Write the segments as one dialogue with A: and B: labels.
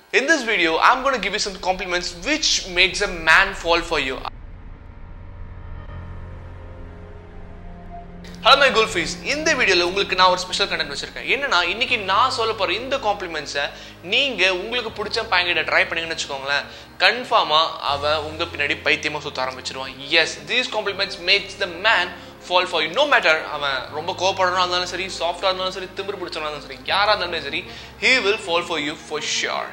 A: In this video, I'm going to give you some compliments which makes a man fall for you. Hello my kulfis இந்த வீடியோவில் உங்களுக்கு நான் ஒரு special content வச்சிருக்கேன் என்னன்னா இன்னைக்கு நான் சொல்ல போற இந்த காம்ப்ளிமெண்ட்ஸை நீங்க உங்களுக்கு பிடிச்ச பையன்கிட்ட ட்ரை பண்ணீங்கன்னு வச்சுக்கோங்களேன் கன்ஃபார்மா அவன் உங்க பின்னாடி பைத்தியமா சுத்த ஆரம்பிச்சிருவான் yes these compliments makes the man fall for you no matter அவன் ரொம்ப கோபப்படுறா இருந்தாலும் சரி சாஃப்டாக இருந்தாலும் சரி திமிரு பிடிச்சவனா இருந்தாலும் சரி யாராக இருந்தாலும் சரி he will fall for you for sure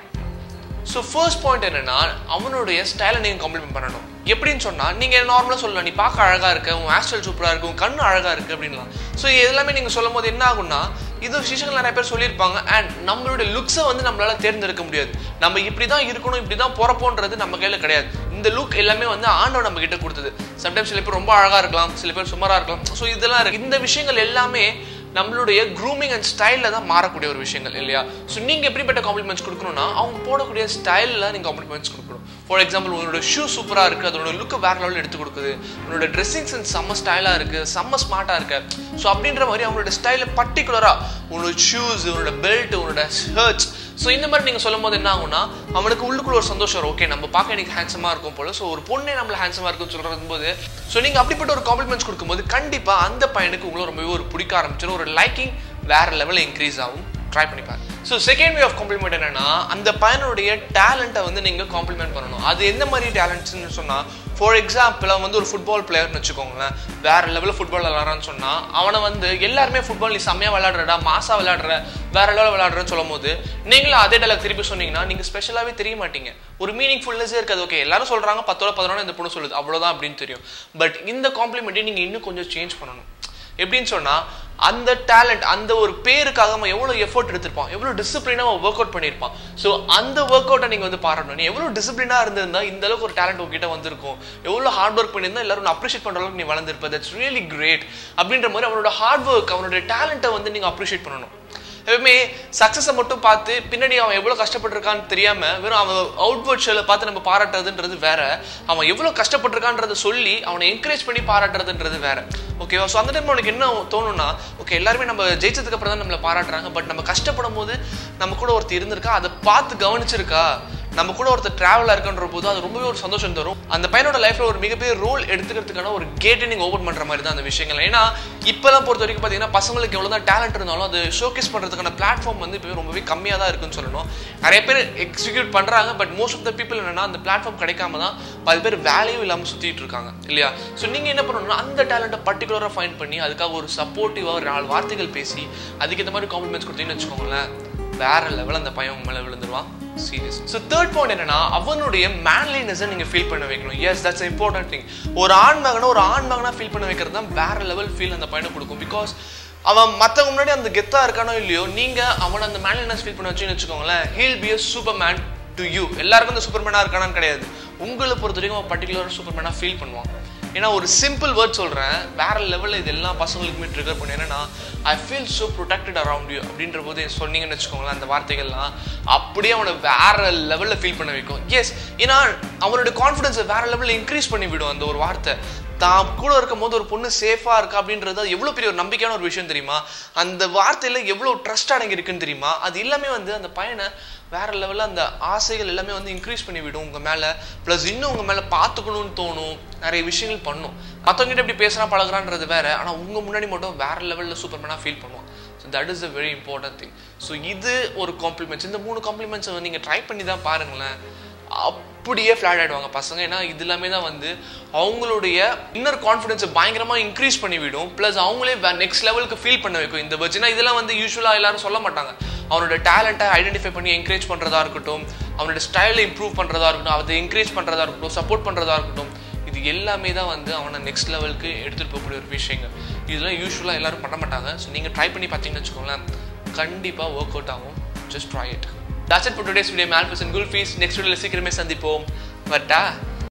A: so first point என்னன்னா அவனுடைய ஸ்டைலை நீங்கள் காம்ப்ளிமெண்ட் பண்ணணும் எப்படின்னு சொன்னால் நீங்கள் நார்மலாக சொல்லலாம் நீ பார்க்க அழகாக இருக்க உன் ஹேர் ஸ்டைல் சூப்பராக இருக்கு உன் கண்ணு அழகாக இருக்கு அப்படின்லாம் ஸோ இது எல்லாமே நீங்கள் சொல்லும் போது என்ன ஆகும்னா இது விஷயங்கள் நிறைய பேர் சொல்லியிருப்பாங்க அண்ட் நம்மளுடைய லுக்ஸை வந்து நம்மளால தேர்ந்தெடுக்க முடியாது நம்ம இப்படி தான் இருக்கணும் இப்படி தான் பிறப்போன்றது நம்ம கையில் கிடையாது இந்த லுக் எல்லாமே வந்து ஆண்டவன் நம்ம கிட்ட கொடுத்தது சம்டைம்ஸ் சில பேர் ரொம்ப அழகாக இருக்கலாம் சில பேர் சுமாராக இருக்கலாம் ஸோ இதெல்லாம் இருக்கு இந்த விஷயங்கள் எல்லாமே நம்மளுடைய க்ரூமிங் அண்ட் ஸ்டைலில் தான் மாறக்கூடிய ஒரு விஷயங்கள் இல்லையா ஸோ நீங்கள் எப்படிப்பட்ட காம்ப்ளிமெண்ட்ஸ் கொடுக்கணும்னா அவங்க போடக்கூடிய ஸ்டைலில் நீங்கள் காம்ப்ளிமெண்ட்ஸ் கொடுக்கணும் ஃபார் எக்ஸாம்பிள் உங்களோட ஷூ சூப்பராக இருக்குது அதோட லுக்கு வேற லெவலில் எடுத்து கொடுக்குது உன்னோட ட்ரெஸ்ஸிங் சென்ஸ் செம்ம ஸ்டைலாக இருக்குது செம்ம ஸ்மார்ட்டாக இருக்கு ஸோ அப்படின்ற மாதிரி அவங்களோட ஸ்டைலில் பர்டிகுலராக உன்னோட ஷூஸ் உன்னோட பெல்ட் உன்னோட ஷர்ட்ஸ் ஸோ இந்த மாதிரி நீங்கள் சொல்லும் போது என்ன ஆகும்னா அவனுக்கு உள்ளுக்குள்ள ஒரு சந்தோஷம் வரும் ஓகே நம்ம பார்க்க எனக்கு ஹேண்ட்ஸமாக இருக்கும் போல ஸோ ஒரு பொண்ணே நம்மள ஹேண்ட்ஸமாக இருக்குன்னு சொல்கிறது போது ஸோ நீங்கள் அப்படிப்பட்ட ஒரு காம்ப்ளிமெண்ட்ஸ் கொடுக்கும்போது கண்டிப்பாக அந்த பையனுக்கு உங்களை ரொம்பவே ஒரு பிடிக்க ஆரம்பிச்சிடும் ஒரு லைக்கிங் வேற லெவலில் இன்க்ரீஸ் ஆகும் ட்ரை பண்ணி பாருங்க so second way of compliment என்னன்னா அந்த பையனுடைய டேலண்ட்டை வந்து நீங்கள் காம்ப்ளிமெண்ட் பண்ணணும் அது எந்த மாதிரி டேலண்ட்ஸ்னு சொன்னால் ஃபார் எக்ஸாம்பிள் அவன் வந்து ஒரு ஃபுட்பால் பிளேயர்னு வச்சுக்கோங்களேன் வேற லெவலில் ஃபுட்பால் விளாட்றான்னு சொன்னால் அவனை வந்து எல்லாருமே ஃபுட்பால் நீ செம்மையாக விளையாடுறடா மாசா விளையாடுற வேற லெவலில் விளையாடுறன்னு சொல்லும் போது நீங்களும் அதே டைலாக் திருப்பி சொன்னீங்கன்னா நீங்கள் ஸ்பெஷலாகவே தெரிய மாட்டீங்க ஒரு மீனிங் ஃபுல்னஸே இருக்காது ஓகே எல்லாரும் சொல்கிறாங்க பத்தோட பதினொன்று இந்த பொண்ணு சொல்லுது அவ்வளோதான் அப்படின்னு தெரியும் பட் இந்த காம்ப்ளிமெண்ட்டை நீங்கள் இன்னும் கொஞ்சம் சேஞ்ச் பண்ணணும் எப்படின்னு சொன்னால் அந்த டேலண்ட் அந்த ஒரு பேருக்காக அவன் எவ்வளோ எஃபோர்ட் எடுத்திருப்பான் எவ்வளோ டிசிப்ளினாக அவன் ஒர்க் அவுட் பண்ணியிருப்பான் ஸோ அந்த ஒர்க் அவுட்டை நீங்கள் வந்து பாராட்டணும் நீ எவ்வளோ டிசிப்ளினாக இருந்திருந்தா இந்த அளவுக்கு ஒரு டேலண்ட் உங்ககிட்ட வந்திருக்கும் எவ்வளோ ஹார்ட் ஒர்க் பண்ணியிருந்தா எல்லாரும் அப்ரிஷியேட் பண்ணுற அளவுக்கு நீ வளர்ந்துருப்ப தட்ஸ் ரியலி கிரேட் அப்படின்ற மாதிரி அவனோட ஹார்ட் ஒர்க் அவனோட டேலண்ட்டை வந்து நீங்கள் அப்ரிஷியேட் பண்ணணும் எப்பவுமே சக்ஸஸை மட்டும் பார்த்து பின்னாடி அவன் எவ்வளோ கஷ்டப்பட்டிருக்கான்னு தெரியாம வெறும் அவன் அவுட்வர்ட் ஷோல பார்த்து நம்ம பாராட்டுறதுன்றது வேற அவன் எவ்வளோ கஷ்டப்பட்டிருக்கான்றத சொல்லி அவனை என்கரேஜ் பண்ணி பாராட்டுறதுன்றது வேற ஓகேவா ஸோ அந்த டைம் உனக்கு என்ன தோணும்னா ஓகே எல்லாருமே நம்ம ஜெயிச்சதுக்கு அப்புறம் தான் நம்மளை பாராட்டுறாங்க பட் நம்ம கஷ்டப்படும் போது நம்ம கூட ஒருத்தர் இருந்திருக்கா அதை பார்த்து கவனிச்சிருக்கா நம்ம கூட ஒருத்தர் டிராவலாக இருக்குன்ற போது அது ரொம்பவே ஒரு சந்தோஷம் தரும் அந்த பையனோட லைஃப்ல ஒரு மிகப்பெரிய ரோல் எடுத்துக்கிறதுக்கான ஒரு கேட்டை நீங்கள் ஓப்பன் பண்ணுற மாதிரி தான் அந்த விஷயங்கள் ஏன்னா இப்போலாம் பொறுத்த வரைக்கும் பார்த்தீங்கன்னா பசங்களுக்கு எவ்வளோ தான் டேலண்ட் இருந்தாலும் அது ஷோகேஸ் பண்ணுறதுக்கான பிளாட்ஃபார்ம் வந்து இப்போ ரொம்பவே கம்மியாக தான் இருக்குன்னு சொல்லணும் நிறைய பேர் எக்ஸிக்யூட் பண்ணுறாங்க but most of the people என்னன்னா அந்த பிளாட்ஃபார்ம் கிடைக்காம தான் பாதி பேர் வேலையும் இல்லாமல் சுற்றிட்டு இருக்காங்க இல்லையா ஸோ நீங்கள் என்ன பண்ணணும்னா அந்த டேலண்ட்டை பர்டிகுலராக ஃபைண்ட் பண்ணி அதுக்காக ஒரு சப்போர்ட்டிவாக ஒரு நாலு வார்த்தைகள் பேசி அதுக்கேற்ற மாதிரி காம்ப்ளிமெண்ட்ஸ் கொடுத்தீங்கன்னு வச்சுக்கோங்களேன் வேற லெவல் அந்த பையன் உங்க மேலே விழுந்துருவான் சீரியஸ் ஸோ தேர்ட் பாயிண்ட் என்னன்னா அவனுடைய மேன்லினஸை நீங்க ஃபீல் பண்ண வைக்கணும் எஸ் தட்ஸ் இம்பார்ட்டன்ட் திங் ஒரு ஆண் மகனை ஒரு ஆண் மகனா ஃபீல் பண்ண வைக்கிறது தான் வேற லெவல் ஃபீல் அந்த பையனுக்கு கொடுக்கும் பிகாஸ் அவன் மற்றவங்க முன்னாடி அந்த கெத்தா இருக்கானோ இல்லையோ நீங்க அவனை அந்த மேன்லினஸ் ஃபீல் பண்ண வச்சுன்னு வச்சுக்கோங்களேன் he'll be a superman to you எல்லாருக்கும் அந்த சூப்பர் மேனா இருக்கானான்னு கிடையாது உங்களை பொறுத்த வரைக்கும் அவன் பர்டிகுலர் சூப்பர் மேனா ஃபீல் பண்ணுவான் ஏன்னா ஒரு சிம்பிள் வேர்ட் சொல்கிறேன் வேற லெவலில் இது எல்லா பசங்களுக்குமே ட்ரிகர் பண்ணி என்னன்னா I feel so protected around you அப்படின்ற போது சொன்னீங்கன்னு வச்சுக்கோங்களேன் அந்த வார்த்தைகள்லாம் அப்படியே அவனை வேற லெவலில் ஃபீல் பண்ண வைக்கும் எஸ் ஏன்னா அவனோட கான்ஃபிடன்ஸை வேற லெவலில் இன்க்ரீஸ் பண்ணி விடும் அந்த ஒரு வார்த்தை தான் கூட இருக்கும் போது ஒரு பொண்ணு சேஃபாக இருக்கா அப்படின்றது அது எவ்வளோ பெரிய ஒரு நம்பிக்கையான ஒரு விஷயம் தெரியுமா அந்த வார்த்தையில் எவ்வளோ ட்ரஸ்ட் அடங்கி இருக்குன்னு தெரியுமா அது எல்லாமே வந்து அந்த பையனை வேற லெவலில் அந்த ஆசைகள் எல்லாமே வந்து இன்க்ரீஸ் பண்ணி விடும் உங்கள் மேலே ப்ளஸ் இன்னும் உங்கள் மேலே பார்த்துக்கணும்னு தோணும் நிறைய விஷயங்கள் பண்ணும் மற்றவங்ககிட்ட எப்படி பேசுகிறான் பழகுறான்றது வேற ஆனால் உங்கள் முன்னாடி மட்டும் வேற லெவலில் சூப்பர்மேனாக ஃபீல் பண்ணுவான் so that is a very important thing so இது ஒரு காம்ப்ளிமெண்ட்ஸ் இந்த மூணு காம்ப்ளிமெண்ட்ஸை நீங்கள் ட்ரை பண்ணி தான் பாருங்களேன் அப்படியே ஃப்ளாட் ஆகிடுவாங்க பசங்க ஏன்னா இது எல்லாமே தான் வந்து அவங்களுடைய இன்னர் கான்ஃபிடன்ஸை பயங்கரமாக இன்க்ரீஸ் பண்ணி விடும் ப்ளஸ் அவங்களே நெக்ஸ்ட் லெவலுக்கு ஃபீல் பண்ண வைக்கும் இந்த வேர்ட்ஸ் ஏன்னா இதெல்லாம் வந்து யூஸ்வலாக எல்லாரும் சொல்ல மாட்டாங்க அவனோட டேலண்ட்டை ஐடென்டிஃபை பண்ணி என்கரேஜ் பண்ணுறதா இருக்கட்டும் அவனோட ஸ்டைலை இம்ப்ரூவ் பண்ணுறதா இருக்கட்டும் அதை என்கரேஜ் பண்ணுறதா இருக்கட்டும் சப்போர்ட் பண்ணுறதா இருக்கட்டும் இது எல்லாமே தான் வந்து அவனை நெக்ஸ்ட் லெவலுக்கு எடுத்துகிட்டு போகக்கூடிய ஒரு விஷயங்கள் இதெல்லாம் யூஸ்வலாக எல்லாரும் பண்ண மாட்டாங்க ஸோ நீங்கள் ட்ரை பண்ணி பார்த்தீங்கன்னு வச்சுக்கோங்களேன் கண்டிப்பாக ஒர்க் அவுட் ஆகும் just try it That's it for today's video. I'm Alphys and Gulfis. Next video, சீக்கிரமே சந்திப்போம் பட்டா